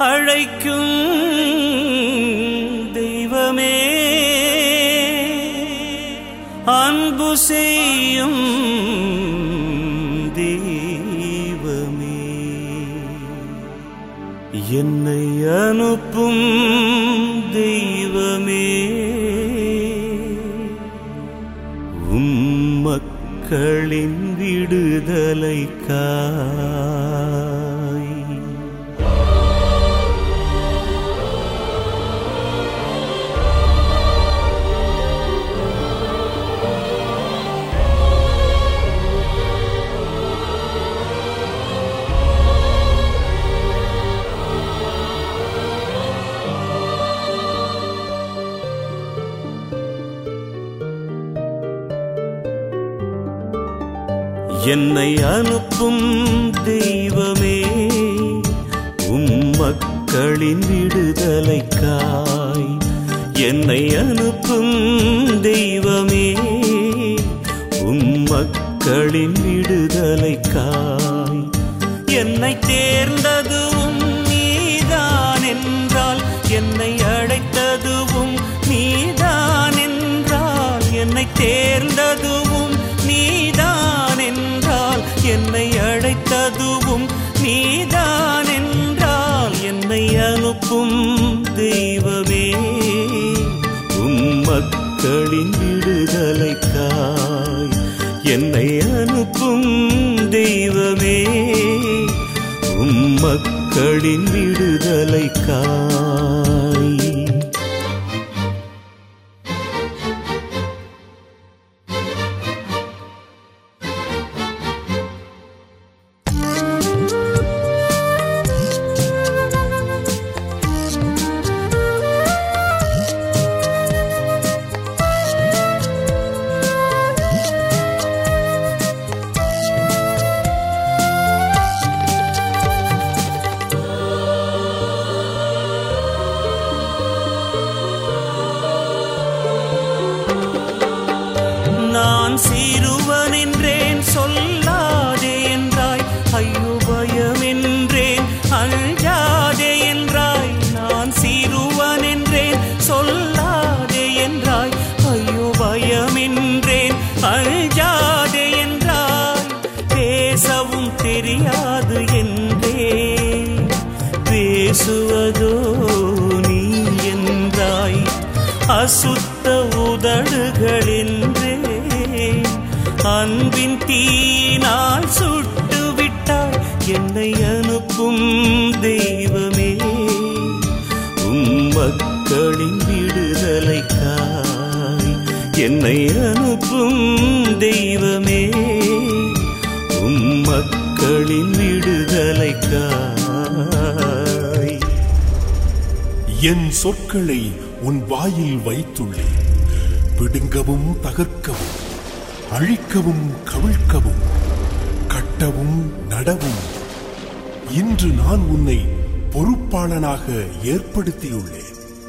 அழைக்கும் தெய்வமே அன்பு செய்யும் தெய்வமே என்னை அனுப்பும் தெய்வமே உம் மக்களின் விடுதலைக்காய் என்னை அனுப்பும் தெய்வமே உம் மக்களின் விடுதலைக்காய் என்னை அனுப்பும் தெய்வமே உம் மக்களின் விடுதலைக்காய் என்னை தேர்ந்ததுவும் நீதான் என்றால் என்னை அழைத்ததுவும் நீதான் என்றால் என்னை தேர்ந்ததுவும் நீதான் என்றால் என்னை அழைத்ததுவும் நீதான் என்றால் என்னை அனுப்பும் தெய்வமே உம் மக்களின் விடுதலைக்காய் என்னை அனுப்பும் தெய்வமே உம் மக்களின் விடுதலைக்காய் நான் சிறுவன் என்றேன் சொல்லாதே என்றாய் ஐயோ பயம் என்றேன் அஞ்சாதே என்றாய் நான் சிறுவன் என்றேன் சொல்லாதே என்றாய் ஐயோ பயம் என்றேன் அஞ்சாதே என்றாய் பேசவும் தெரியாது என்றே பேசுவதோ நீ என்றாய் அசுத்த உதடுகளென்றே அன்பின் தீனால் சுட்டு விட்டாய் என்னை அனுப்பும் தெய்வமே உம் மக்களின் விடுதலைக்காய் என்னை அனுப்பும் தெய்வமே உம் மக்களின் விடுதலைக்காய் என் சொற்களை உன் வாயில் வைத்துள்ளேன் பிடுங்கவும் தகர்க்கவும் அழிக்கவும் கவிழ்க்கவும் கட்டவும் நடவும் இன்று நான் உன்னை பொறுப்பாளனாக ஏற்படுத்தியுள்ளேன்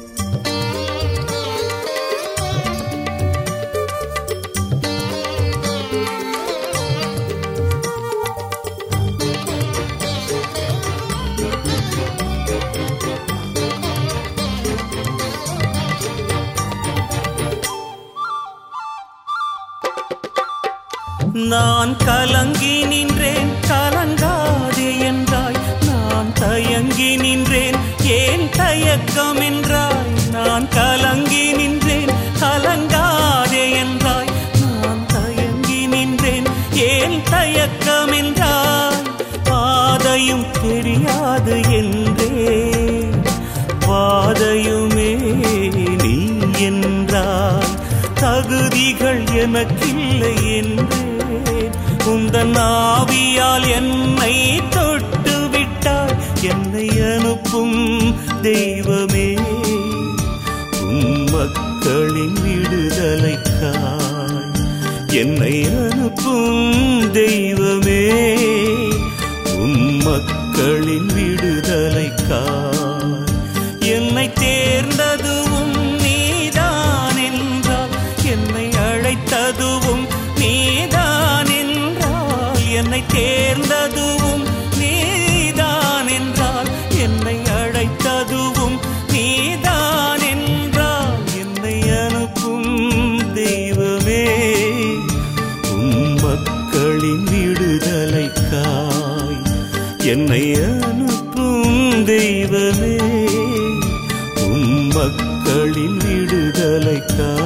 நான் கலங்கி நின்றேன் கலங்காதே என்றாய் நான் தயங்கி நின்றேன் ஏன் தயக்கம் என்றாய் நான் கலங்கி நின்றேன் கலங்காதே என்றாய் நான் தயங்கி நின்றேன் ஏன் தயக்கம் என்றாய் பாதையும் தெரியாது என்றே பாதையுமே நீ என்றாய் தகுதிகள் எனக்கில்லை என்றேன் உந்தன் ஆவியால் என்னை தொட்டு விட்டாய் என்னை அனுப்பும் தெய்வமே உம் மக்களின் விடுதலைக்காய் என்னை அனுப்பும் தெய்வமே உம் மக்களின் விடுதலைக்காய் என்னை தேர்ந்ததுவும் நீதான் என்றால் என்னை அழைத்ததுவும் நீதான் என்றால் என்னை தேர்ந்ததுவும் நீதான் என்றால் என்னை அழைத்த விடுதலைக்காய் என்னை அனுப்பும் தெய்வமே உம் மக்களின் விடுதலைக்காய்